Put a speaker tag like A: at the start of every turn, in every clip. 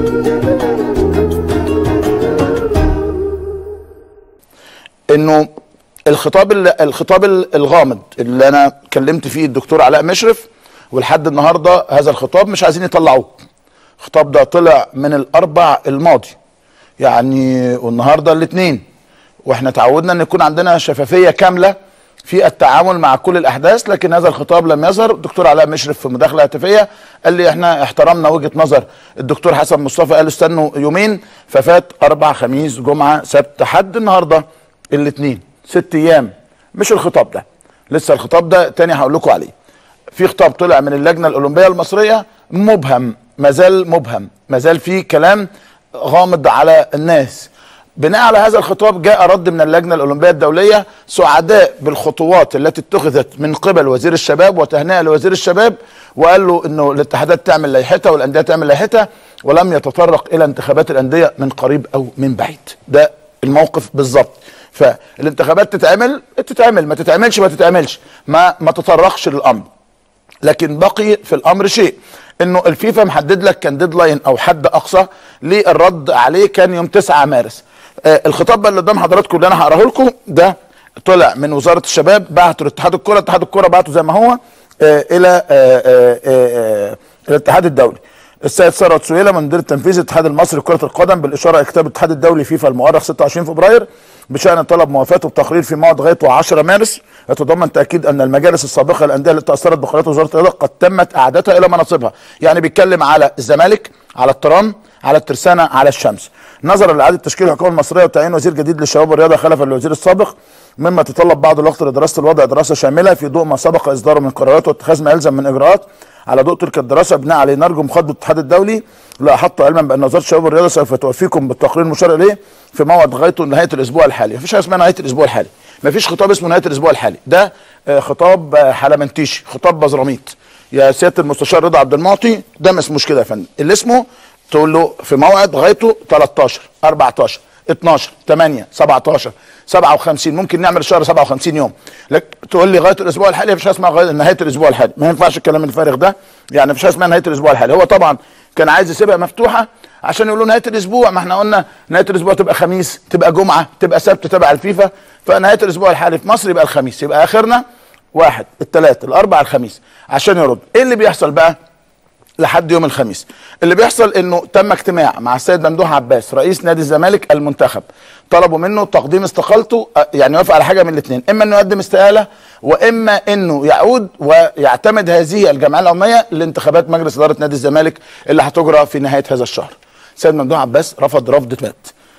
A: انه الخطاب ال- الخطاب ال- الغامض اللي انا كلمت فيه الدكتور علاء مشرف ولحد النهارده هذا الخطاب مش عايزين يطلعوه الخطاب ده طلع من الاربع الماضي يعني والنهارده الاثنين واحنا تعودنا ان يكون عندنا شفافيه كامله في التعامل مع كل الاحداث لكن هذا الخطاب لم يظهر الدكتور علاء مشرف في مداخله هاتفيه قال لي احنا احترمنا وجهه نظر الدكتور حسن مصطفى قال استنوا يومين ففات اربع خميس جمعه سبت حد النهارده الاثنين ست ايام مش الخطاب ده لسه الخطاب ده تاني هقول لكم عليه في خطاب طلع من اللجنه الاولمبيه المصريه مبهم مازال مبهم مازال في كلام غامض على الناس بناء على هذا الخطاب جاء رد من اللجنه الاولمبيه الدوليه سعداء بالخطوات التي اتخذت من قبل وزير الشباب وتهنئه لوزير الشباب وقال له انه الاتحادات تعمل لائحتها والانديه تعمل لائحتها ولم يتطرق الى انتخابات الانديه من قريب او من بعيد ده الموقف بالظبط فالانتخابات تتعمل تتعمل ما تتعملش ما تتعملش ما ما تطرقش للامر لكن بقي في الامر شيء انه الفيفا محدد لك كان ديدلاين او حد اقصى للرد عليه كان يوم 9 مارس آه الخطاب بقى اللي قدام حضراتكم اللي انا هقراه لكم ده طلع من وزاره الشباب بعته لاتحاد الكره اتحاد الكره بعته زي ما هو آه الى آه آه آه الاتحاد الدولي السيد ثروت سويلة مدير التنفيذي الاتحاد المصري لكرة القدم بالإشارة إلى كتاب الاتحاد الدولي فيفا المؤرخ 26 فبراير بشأن طلب موافاته بتقرير في موعد غايته 10 مارس يتضمن تأكيد أن المجالس السابقة للأندية التي تأثرت بقرارات وزارة الرياضة قد تمت إعادتها إلى مناصبها يعني بيتكلم على الزمالك على الترام على الترسانة على الشمس نظرا لإعادة تشكيل الحكومة المصرية وتعيين وزير جديد للشباب والرياضة خلفا للوزير السابق مما تطلب بعض الوقت لدراسة الوضع دراسة شاملة في ضوء ما سبق إصداره من قرارات واتخاذ ما يلزم من إجراءات على ضوء تلك الدراسه بناء عليه نرجو مخاطبه الاتحاد الدولي لا احط علما بان وزاره الشباب والرياضه سوف توفيكم بالتقرير المشار اليه في موعد غايته نهايه الاسبوع الحالي مفيش حاجه اسمها نهايه الاسبوع الحالي مفيش خطاب اسمه نهايه الاسبوع الحالي ده آه، خطاب آه، حلمنتيشي خطاب بزراميط يا سياده المستشار رضا عبد المعطي ده ما اسموش كده يا فندم اللي اسمه تقول له في موعد غايته 13 14 12 8 17 57 ممكن نعمل الشهر 57 يوم لك تقول لي غايه الاسبوع الحالي مفيش حاجه اسمها غايه نهايه الاسبوع الحالي ما ينفعش الكلام الفارغ ده يعني مفيش حاجه اسمها نهايه الاسبوع الحالي هو طبعا كان عايز يسيبها مفتوحه عشان يقولوا نهايه الاسبوع ما احنا قلنا نهايه الاسبوع تبقى خميس تبقى جمعه تبقى سبت تبع الفيفا فنهايه الاسبوع الحالي في مصر يبقى الخميس يبقى اخرنا واحد الثلاث الاربع الخميس عشان يرد ايه اللي بيحصل بقى لحد يوم الخميس اللي بيحصل انه تم اجتماع مع السيد ممدوح عباس رئيس نادي الزمالك المنتخب طلبوا منه تقديم استقالته أه، يعني يوافق على حاجه من الاثنين اما انه يقدم استقاله واما انه يعود ويعتمد هذه الجمعيه العموميه لانتخابات مجلس اداره نادي الزمالك اللي هتجرى في نهايه هذا الشهر السيد ممدوح عباس رفض رفض بات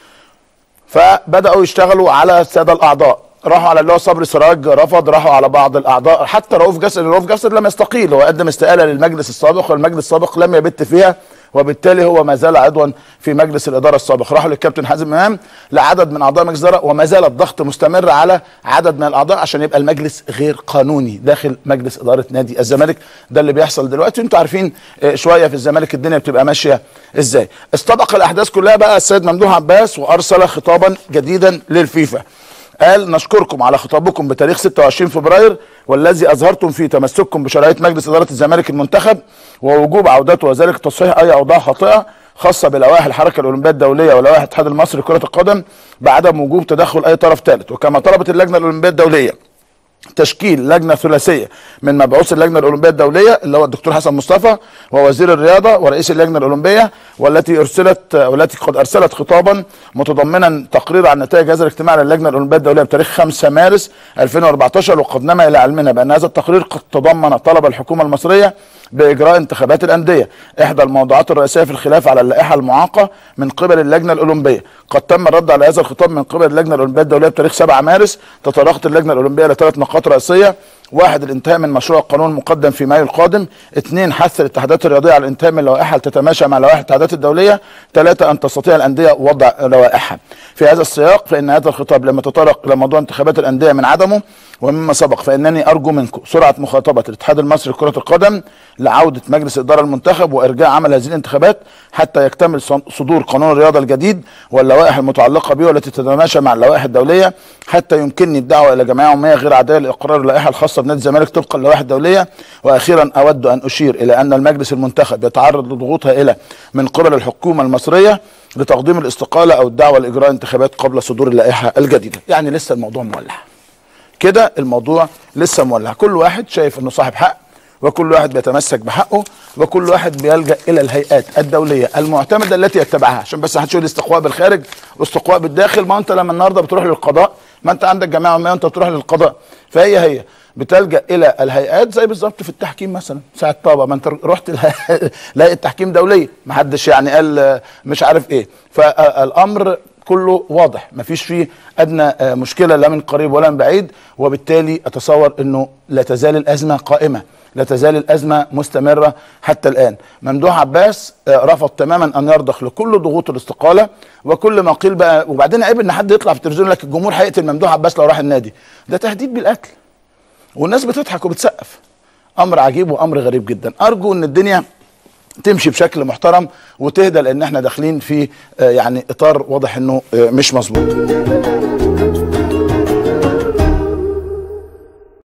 A: فبداوا يشتغلوا على الساده الاعضاء راحوا على اللي هو صبري سراج رفض راحوا على بعض الاعضاء حتى رؤوف جسر رؤوف جسر لم يستقيل هو قدم استقاله للمجلس السابق والمجلس السابق لم يبت فيها وبالتالي هو ما زال عضوا في مجلس الاداره السابق راحوا للكابتن حازم امام لعدد من اعضاء مجلس الاداره وما زال الضغط مستمر على عدد من الاعضاء عشان يبقى المجلس غير قانوني داخل مجلس اداره نادي الزمالك ده اللي بيحصل دلوقتي انتوا عارفين آه، شويه في الزمالك الدنيا بتبقى ماشيه ازاي استبق الاحداث كلها بقى السيد ممدوح عباس وارسل خطابا جديدا للفيفا قال نشكركم على خطابكم بتاريخ 26 فبراير والذي اظهرتم فيه تمسككم بشرعيه مجلس اداره الزمالك المنتخب ووجوب عودته وذلك تصحيح اي اوضاع خاطئه خاصه بلوائح الحركه الاولمبيه الدوليه ولوائح الاتحاد المصري لكره القدم بعدم وجوب تدخل اي طرف ثالث وكما طلبت اللجنه الاولمبيه الدوليه تشكيل لجنه ثلاثيه من مبعوث اللجنه الاولمبيه الدوليه اللي هو الدكتور حسن مصطفى ووزير الرياضه ورئيس اللجنه الاولمبيه والتي ارسلت والتي قد ارسلت خطابا متضمنا تقرير عن نتائج هذا الاجتماع للجنه الاولمبيه الدوليه بتاريخ 5 مارس 2014 وقد نما الى علمنا بان هذا التقرير قد تضمن طلب الحكومه المصريه باجراء انتخابات الانديه احدى الموضوعات الرئيسيه في الخلاف على اللائحه المعاقه من قبل اللجنه الاولمبيه قد تم الرد على هذا الخطاب من قبل اللجنه الاولمبيه الدوليه بتاريخ 7 مارس تطرقت اللجنه الاولمبيه لثلاث نقاط رئيسيه واحد الانتهاء من مشروع القانون المقدم في مايو القادم اثنين حث الاتحادات الرياضيه على الانتهاء من لوائحها لتتماشى مع لوائح الاتحادات الدوليه ثلاثه ان تستطيع الانديه وضع لوائحها في هذا السياق فان هذا الخطاب لما تطرق الى موضوع انتخابات الانديه من عدمه ومما سبق فانني ارجو منكم سرعه مخاطبه الاتحاد المصري لكره القدم لعوده مجلس اداره المنتخب وارجاع عمل هذه الانتخابات حتى يكتمل صن- صدور قانون الرياضه الجديد واللوائح المتعلقه به والتي تتماشى مع اللوائح الدوليه حتى يمكنني الدعوه الى جمعيه عموميه غير عاديه لاقرار اللائحه الخاصه الخاصه بنادي الزمالك طبقا للوائح الدوليه واخيرا اود ان اشير الى ان المجلس المنتخب يتعرض لضغوط هائله من قبل الحكومه المصريه لتقديم الاستقاله او الدعوه لاجراء انتخابات قبل صدور اللائحه الجديده يعني لسه الموضوع مولع كده الموضوع لسه مولع كل واحد شايف انه صاحب حق وكل واحد بيتمسك بحقه وكل واحد بيلجا الى الهيئات الدوليه المعتمده التي يتبعها عشان بس محدش يقول استقواء بالخارج واستقواء بالداخل ما انت لما النهارده بتروح للقضاء ما انت عندك جماعه عموميه انت بتروح للقضاء فهي هي بتلجا الى الهيئات زي بالظبط في التحكيم مثلا ساعه طابه ما انت رحت لهيئه تحكيم دوليه ما حدش يعني قال مش عارف ايه فالامر كله واضح ما فيش فيه ادنى مشكله لا من قريب ولا من بعيد وبالتالي اتصور انه لا تزال الازمه قائمه لا تزال الازمه مستمره حتى الان ممدوح عباس رفض تماما ان يرضخ لكل ضغوط الاستقاله وكل ما قيل بقى وبعدين عيب ان حد يطلع في التلفزيون لك الجمهور هيقتل ممدوح عباس لو راح النادي ده تهديد بالقتل والناس بتضحك وبتسقف امر عجيب وامر غريب جدا ارجو ان الدنيا تمشي بشكل محترم وتهدى لان احنا داخلين في يعني اطار واضح انه مش مظبوط